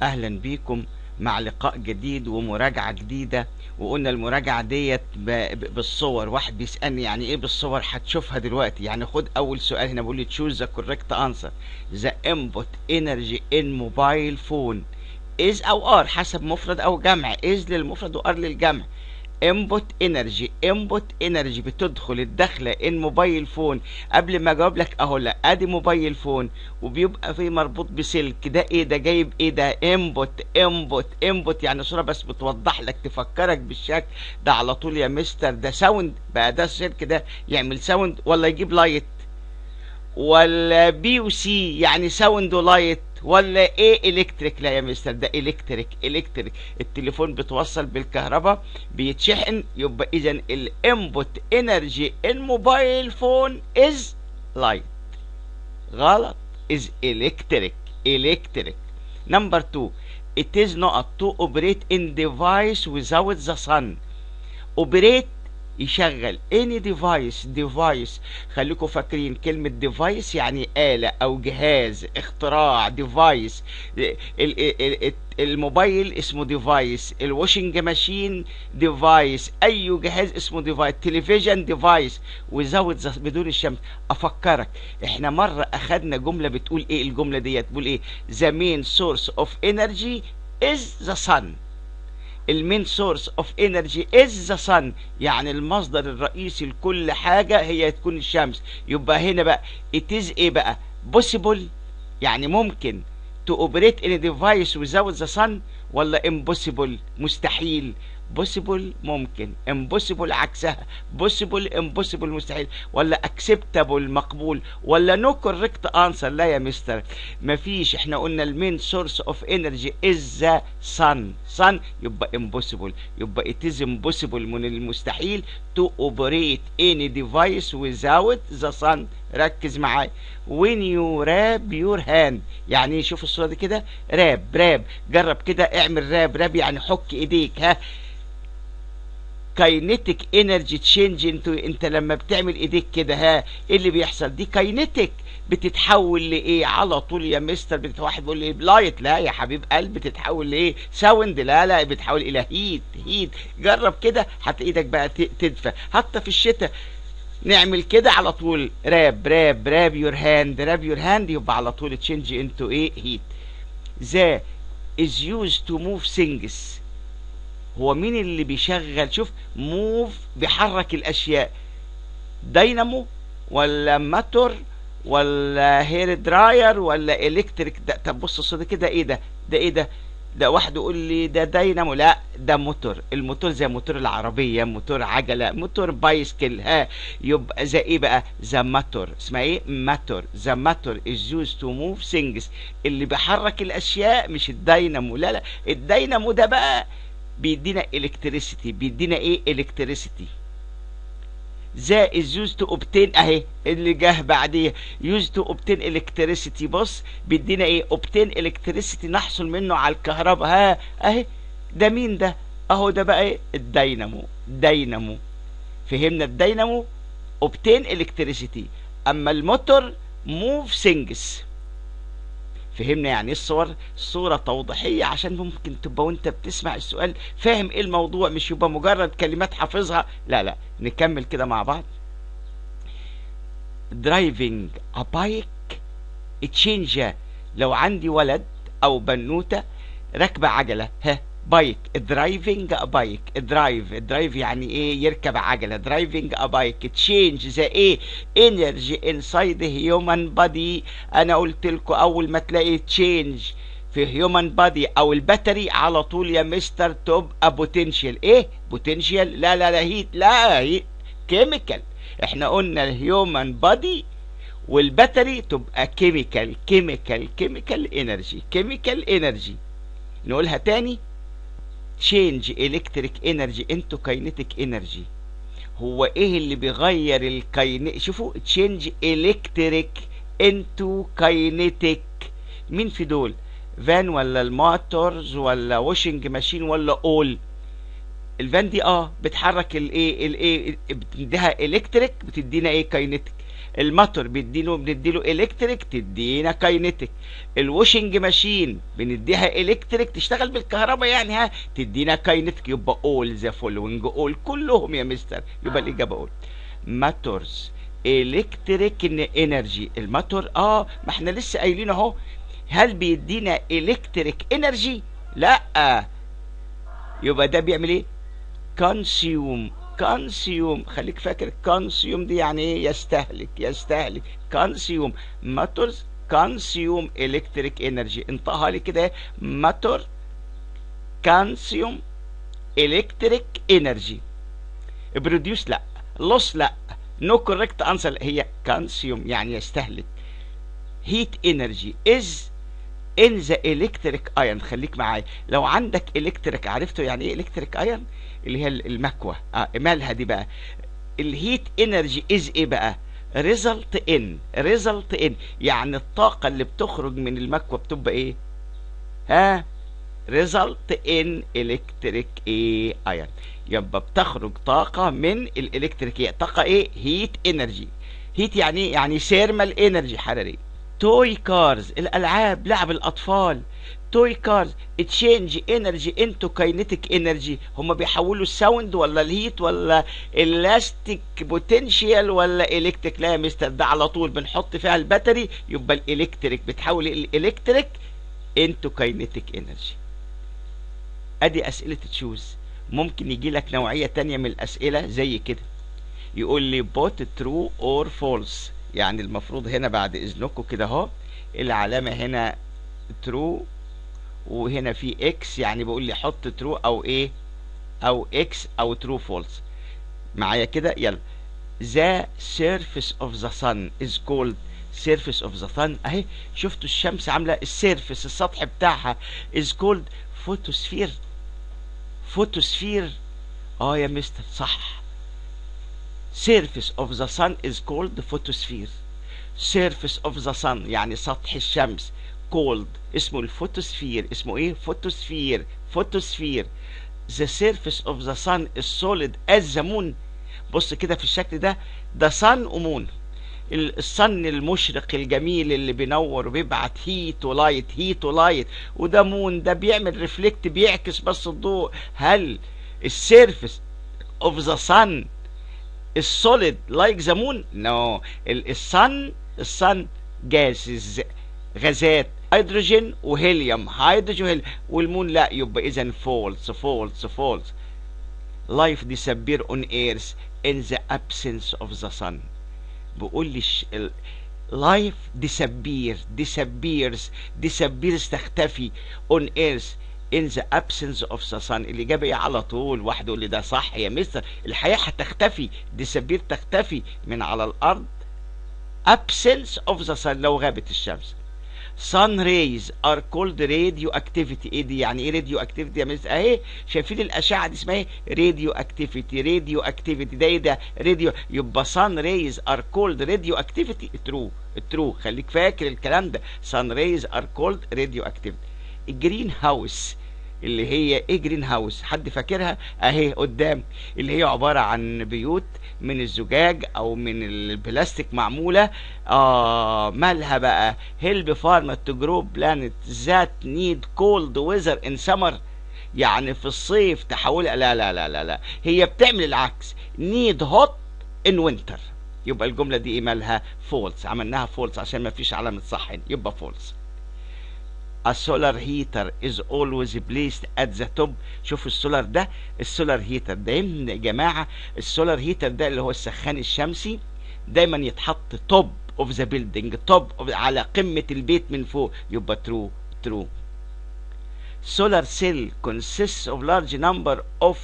اهلا بيكم مع لقاء جديد ومراجعة جديدة وقلنا المراجعة ديت ب- ب- بالصور واحد بيسألني يعني ايه بالصور هتشوفها دلوقتي يعني خد اول سؤال هنا بيقول لي choose the correct answer the input energy in mobile phone is او are حسب مفرد او جمع is للمفرد و are للجمع input energy input energy بتدخل الدخله ان موبايل فون قبل ما اجاوب لك اهو لا ادي موبايل فون وبيبقى فيه مربوط بسلك ده ايه ده جايب ايه ده input input input يعني صوره بس بتوضح لك تفكرك بالشكل ده على طول يا مستر ده ساوند بقى ده السلك ده يعمل ساوند ولا يجيب لايت ولا بي وسي يعني ساوند ولايت ولا ايه الكتريك لا يا مستر ده الكتريك الكتريك التليفون بتوصل بالكهرباء بيتشحن يبقى اذا الانبوت انرجي الموبايل فون از لايت غلط is electric electric number two it is not to operate in device without the sun operate يشغل any device device خليكم فاكرين كلمة device يعني آلة أو جهاز اختراع device ال- ال- ال- الموبايل اسمه device الواشنج ماشين device أي جهاز اسمه device تلفزيون device without the بدون الشمس أفكرك احنا مرة أخدنا جملة بتقول ايه الجملة ديت بتقول ايه the main source of energy is the sun المين سورس اوف انرجي از ذا sun يعني المصدر الرئيسي لكل حاجه هي تكون الشمس يبقى هنا بقى it is ايه بقى possible يعني ممكن to operate in a device without the sun ولا impossible مستحيل possible ممكن impossible عكسها possible impossible مستحيل ولا acceptable مقبول ولا no correct answer لا يا مستر مفيش احنا قلنا المين سورس اوف انرجي از ذا sun sun يبقى impossible يبقى it is impossible من المستحيل to operate any device without the sun ركز معايا when you wrap your hand يعني شوف الصورة دي كده راب راب جرب كده اعمل راب راب يعني حك ايديك ها كاينيتيك انرجي تشينج انتو انت لما بتعمل ايديك كده ها ايه اللي بيحصل دي كاينيتيك بتتحول لايه على طول يا مستر بت- واحد بيقول لي لايت لا يا حبيب قلب بتتحول لايه ساوند لا لا بتتحول الى هيت هيت جرب كده حتى ايدك بقى ت- تدفى حتى في الشتاء نعمل كده على طول راب راب راب يور هاند راب يور هاند يبقى على طول تشينج انتو ايه هيت ذا is used to move things هو مين اللي بيشغل شوف موف بيحرك الاشياء داينامو ولا ماتور ولا هير دراير ولا الكتريك ده طب بص الصوت ده كده ايه ده ده ايه ده ده واحد يقول لي ده داينامو لا ده موتور الموتور زي موتور العربيه موتور عجله موتور بايسكل ها يبقى زي ايه بقى ذا ماتور اسمها ايه ماتور ذا ماتور از يوز تو موف ثينجز اللي بيحرك الاشياء مش الداينامو لا لا الداينامو ده بقى بيدينا الكتريسيتي بيدينا ايه الكتريسيتي ذا از يوز تو اوبتين اهي اللي جه بعديه يوز تو اوبتين الكتريسيتي بص بيدينا ايه اوبتين الكتريسيتي نحصل منه على الكهرباء ها اهي ده مين ده اهو ده بقى ايه الداينامو داينامو فهمنا الداينامو اوبتين الكتريسيتي اما الموتور موف ثينجز فهمنا يعني ايه الصور صورة توضيحية عشان ممكن تبقى وانت بتسمع السؤال فاهم ايه الموضوع مش يبقى مجرد كلمات حافظها لا لا نكمل كده مع بعض درايفنج ا بايك تشينج لو عندي ولد او بنوتة راكبة عجلة ها بايك درايفنج ا بايك درايف درايف يعني ايه يركب عجلة درايفنج ا بايك تشينج زي ايه انرجي انسايد هيومن بادي انا قلت لكم اول ما تلاقي تشينج في هيومن بادي او الباتري على طول يا مستر تبقى بوتنشال ايه بوتنشال لا لا لا هيت لا هيت كيميكال احنا قلنا الهيومن بادي والباتري تبقى كيميكال كيميكال كيميكال انرجي كيميكال انرجي نقولها تاني تشينج الكتريك انرجي انتو كاينيتيك انرجي هو ايه اللي بيغير الكاينيك شوفوا تشينج الكتريك انتو كاينيتيك مين في دول فان ولا الموتورز ولا واشنج ماشين ولا اول الفان دي اه بتحرك الايه الايه بتديها الكتريك بتدينا ايه كاينيتيك الماتور بيديله بنديله الكتريك تدينا كاينتيك الواشنج ماشين بنديها الكتريك تشتغل بالكهرباء يعني ها تدينا كاينتيك يبقى اول ذا فولوينج اول كلهم يا مستر يبقى الاجابه اول ماتورز الكتريك انرجي الماتور اه ما احنا لسه قايلين اهو هل بيدينا الكتريك انرجي لا يبقى ده بيعمل ايه كونسيوم كونسيوم خليك فاكر كونسيوم دي يعني ايه يستهلك يستهلك كونسيوم ماتورز كونسيوم الكتريك انرجي انطقها لي كده ماتور كونسيوم الكتريك انرجي بروديوس لا لوس لا نو كوريكت انسر هي كونسيوم يعني يستهلك هيت انرجي از ان ذا الكتريك ايون خليك معايا لو عندك الكتريك عرفته يعني ايه الكتريك ايون اللي هي المكوى اه مالها دي بقى الهيت انرجي از ايه بقى ريزلت ان ريزلت ان يعني الطاقه اللي بتخرج من المكوى بتبقى ايه ها ريزلت ان الكتريك ايه ايون يبقى بتخرج طاقه من الالكتريكيه طاقه ايه هيت انرجي هيت يعني ايه يعني سيرمال انرجي حراريه توي كارز الالعاب لعب الاطفال توي كارز تشينج انرجي انتو كاينيتيك انرجي هم بيحولوا الساوند ولا الهيت ولا الاستيك بوتنشال ولا الكتريك لا يا مستر ده على طول بنحط فيها الباتري يبقى الالكتريك بتحول الالكتريك انتو كاينيتيك انرجي ادي اسئله تشوز ممكن يجي لك نوعيه تانية من الاسئله زي كده يقول لي بوت ترو اور فولس يعني المفروض هنا بعد اذنكم كده اهو العلامه هنا ترو وهنا في اكس يعني بيقول لي حط ترو او ايه او اكس او ترو فولس معايا كده يلا ذا سيرفيس اوف ذا sun از كولد سيرفيس اوف ذا sun اهي شفتوا الشمس عامله السيرفيس السطح بتاعها از كولد فوتوسفير فوتوسفير اه يا مستر صح surface of the sun is called photosphere surface of the sun يعني سطح الشمس called اسمه الفوتوسفير اسمه ايه فوتوسفير فوتوسفير the surface of the sun is solid as the moon بص كده في الشكل ده ده sun ومون الصن المشرق الجميل اللي بينور وبيبعت هيت ولايت هيت ولايت وده مون ده بيعمل ريفلكت بيعكس بس الضوء هل السيرفس اوف ذا sun السوليد لايك ذا مون نو الصن الصن جاسز غازات هيدروجين وهيليوم هيدروجين وهيليوم والمون لا يبقى اذا فولس فولس فولس life disappear on earth in the absence of the sun بيقول لي ش... ال... life disappear disappears disappears تختفي on earth in the absence of the sun الإجابة إيه على طول واحد يقول لي ده صح يا مستر الحياة هتختفي disappear تختفي من على الأرض absence of the sun لو غابت الشمس sun rays are called radioactivity ايه دي يعني ايه radioactivity يا مستر اهي شايفين الاشعه دي اسمها ايه radioactivity radioactivity ده ايه ده راديو يبقى sun rays are called radioactivity true true خليك فاكر الكلام ده sun rays are called radioactivity الجرين هاوس اللي هي ايه جرين هاوس حد فاكرها اهي قدام اللي هي عباره عن بيوت من الزجاج او من البلاستيك معموله اه مالها بقى هيلب فارما تو جرو بلانت ذات نيد كولد ويذر ان سمر يعني في الصيف تحولها لا لا لا لا لا هي بتعمل العكس نيد هوت ان وينتر يبقى الجمله دي ايه مالها فولس عملناها فولس عشان ما فيش علامه صح هنا يبقى فولس a solar heater is always placed at the top شوف السولار ده السولار هيتر دايما يا جماعه السولار هيتر ده اللي هو السخان الشمسي دايما يتحط توب اوف ذا بيلدينج توب على قمه البيت من فوق يبقى ترو ترو solar cell consists of large number of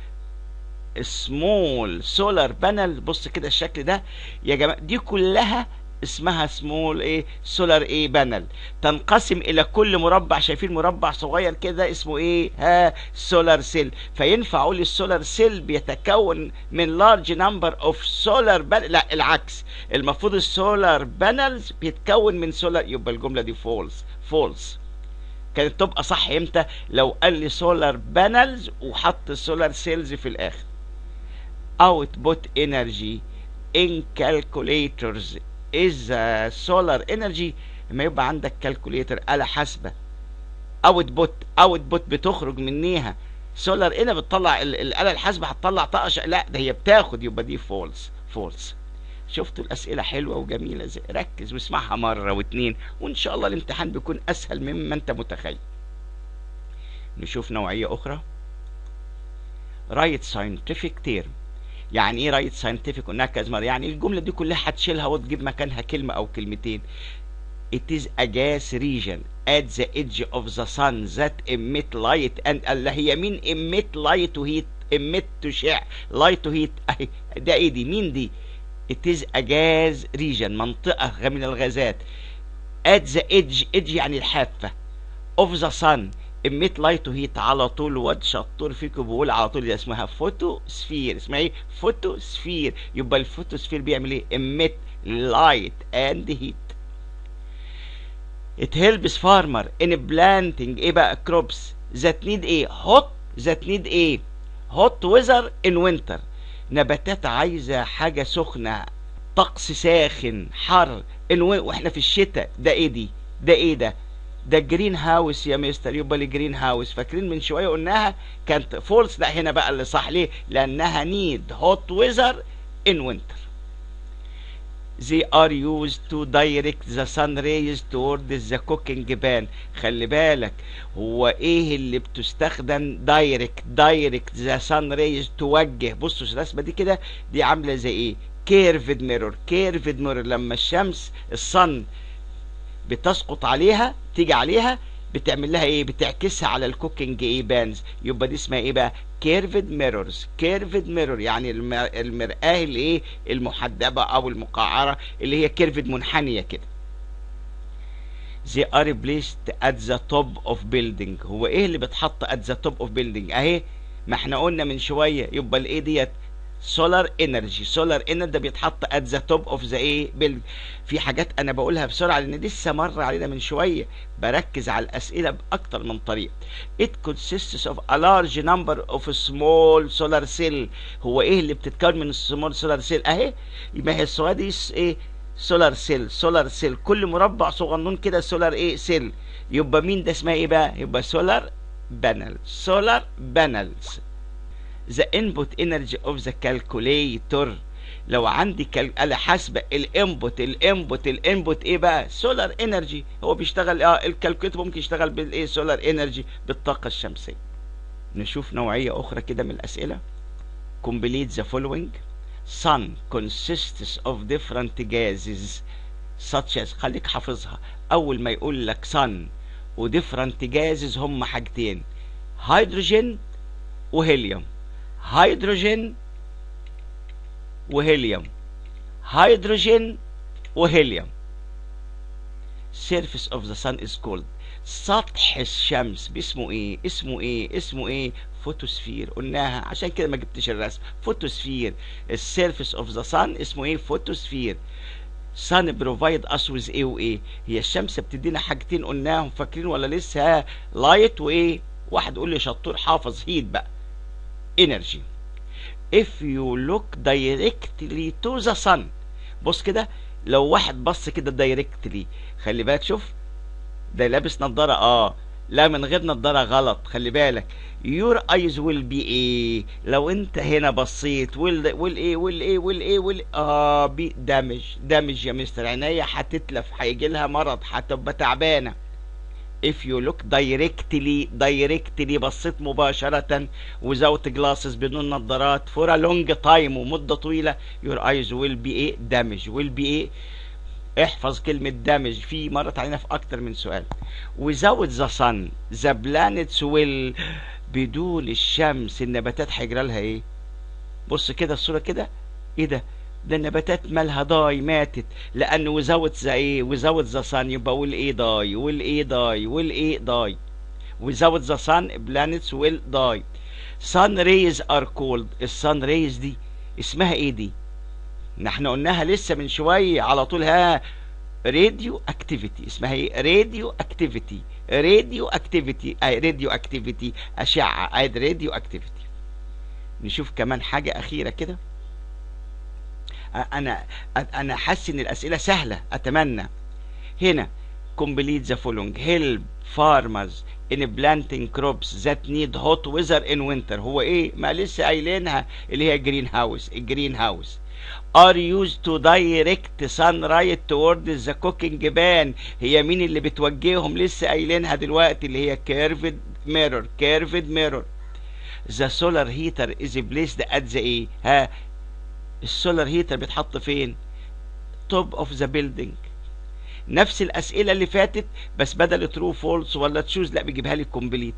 small solar panel بص كده الشكل ده يا جماعه دي كلها اسمها سمول ايه سولار ايه بانل تنقسم الى كل مربع شايفين مربع صغير كده اسمه ايه ها سولار سيل فينفع اقول السولار سيل بيتكون من لارج نمبر اوف سولار بانل لا العكس المفروض السولار بانلز بيتكون من سولار يبقى الجمله دي فولس فولس كانت تبقى صح امتى لو قال لي سولار بانلز وحط سولار سيلز في الاخر اوت بوت انرجي in calculators is uh, solar energy لما يبقى عندك كالكوليتر آلة حاسبة اوتبوت اوتبوت بتخرج منيها سولار هنا بتطلع ال- الآلة الحاسبة هتطلع طاقة ش- لا ده هي بتاخد يبقى دي فولس فولس شفتوا الأسئلة حلوة وجميلة زي ركز واسمعها مرة واتنين وإن شاء الله الامتحان بيكون أسهل مما أنت متخيل نشوف نوعية أخرى رايت ساينتفك تيرم يعني ايه رايت ساينتفك قلناها كذا مرة يعني الجملة دي كلها هتشيلها وتجيب مكانها كلمة أو كلمتين It is a gas region at the edge of the sun that emit light and اللي هي مين emit light to heat emit تشع light to heat اهي ده ايه دي مين دي It is a gas region منطقة من الغازات at the edge edge يعني الحافة of the sun emit light to heat على طول واد شطور فيكم بيقول على طول دي اسمها فوتوسفير اسمها ايه فوتوسفير يبقى الفوتوسفير بيعمل ايه emit light and heat It helps farmer in planting ايه بقى crops that need ايه hot that need ايه hot weather in winter نباتات عايزة حاجة سخنة طقس ساخن حر in win- واحنا في الشتاء ده ايه دي ده ايه ده ده جرين هاوس يا مستر يبقى الجرين هاوس فاكرين من شويه قلناها كانت فولس لا هنا بقى اللي صح ليه لانها نيد هوت ويزر ان وينتر they are used to direct the sun rays toward the cooking pan خلي بالك هو ايه اللي بتستخدم دايركت دايركت ذا sun rays توجه بصوا الرسمه دي كده دي عامله زي ايه كيرفد ميرور كيرفد ميرور لما الشمس الصن بتسقط عليها تيجي عليها بتعمل لها ايه بتعكسها على الكوكينج ايه بانز يبقى دي اسمها ايه بقى كيرفد ميرورز كيرفد ميرور يعني الم- المرآة اللي ايه المحدبة او المقعرة اللي هي كيرفد منحنية كده they are placed at the top of building هو ايه اللي بتحط at the top of building اهي ما احنا قلنا من شوية يبقى الايه ديت سولار انرجي سولار انرجي ده بيتحط at the top of the ايه building في حاجات انا بقولها بسرعه لان دي لسه مر علينا من شويه بركز على الاسئله باكتر من طريقه it consists of a large number of small solar cell هو ايه اللي بتتكون من السمول سولار سيل اهي ما هي الصغيره دي س- ايه سولار سيل سولار سيل كل مربع صغنون كده سولار ايه سيل يبقى مين ده اسمها ايه بقى يبقى سولار بانل سولار بانلز the input energy of the calculator لو عندي كال... آلة حاسبة الانبوت الانبوت الانبوت ايه بقى سولار انرجي هو بيشتغل اه الكالكوليتر ممكن يشتغل بالايه سولار انرجي بالطاقة الشمسية نشوف نوعية اخرى كده من الاسئلة complete the following sun consists of different gases such as خليك حافظها اول ما يقول لك sun و different gases هم حاجتين هيدروجين وهيليوم هيدروجين وهيليوم هيدروجين وهيليوم surface of the sun is called سطح الشمس باسمه ايه اسمه ايه اسمه ايه فوتوسفير قلناها عشان كده ما جبتش الرسم فوتوسفير السيرفيس اوف ذا sun اسمه ايه فوتوسفير sun provide us with ايه وايه هي الشمس بتدينا حاجتين قلناهم فاكرين ولا لسه لايت وايه واحد يقول لي شطور حافظ هيت بقى energy if you look directly to the sun بص كده لو واحد بص كده directly خلي بالك شوف ده لابس نظارة اه لا من غير نظارة غلط خلي بالك your eyes will be ايه لو انت هنا بصيت will will ايه will ايه will ايه will اه بي دامج دامج يا مستر عينيا هتتلف هيجي لها مرض هتبقى تعبانة if you look directly directly بصيت مباشرة without glasses بدون نظارات for a long time ومدة طويلة your eyes will be ايه damage will be ايه احفظ كلمة damage في مرت علينا في أكتر من سؤال without the sun the planets will بدون الشمس النباتات هيجرى لها ايه بص كده الصورة كده ايه ده ده النباتات مالها داي ماتت لان وزاوت ذا ايه وزاوت ذا sun يبقى ويل ايه داي ويل ايه داي ويل ايه داي without the sun planets will die sun rays are cold الsun rays دي اسمها ايه دي نحن قلناها لسه من شوية على طول ها راديو اكتيفيتي اسمها ايه راديو اكتيفيتي راديو اكتيفيتي اي راديو اكتيفيتي اشعة اي راديو اكتيفيتي نشوف كمان حاجة اخيرة كده انا انا حاسس ان الاسئله سهله اتمنى هنا complete the following help farmers in planting crops that need hot weather in winter هو ايه ما لسه قايلينها اللي هي جرين هاوس الجرين هاوس are used to direct sunlight towards the cooking pan هي مين اللي بتوجههم لسه قايلينها دلوقتي اللي هي curved mirror curved mirror the solar heater is placed at the ايه ها السولار هيتر بيتحط فين top of the building نفس الاسئله اللي فاتت بس بدل ترو فولس ولا تشوز لا بيجيبها لي كومبليت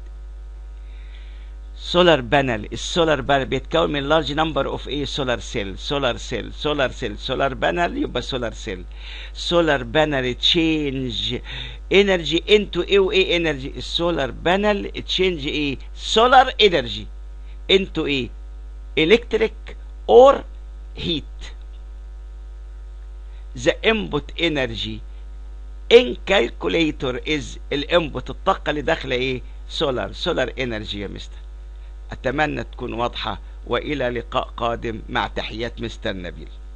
سولار بانل السولار بانل بيتكون من لارج نمبر اوف ايه سولار سيل سولار سيل سولار سيل سولار بانل يبقى سولار سيل سولار بانل تشينج انرجي انتو ايه وايه انرجي السولار بانل تشينج ايه سولار انرجي انتو ايه الكتريك اور heat the input energy in calculator is الانبوت الطاقة اللي داخلة ايه سولار سولار انرجي يا مستر اتمنى تكون واضحة والى لقاء قادم مع تحيات مستر نبيل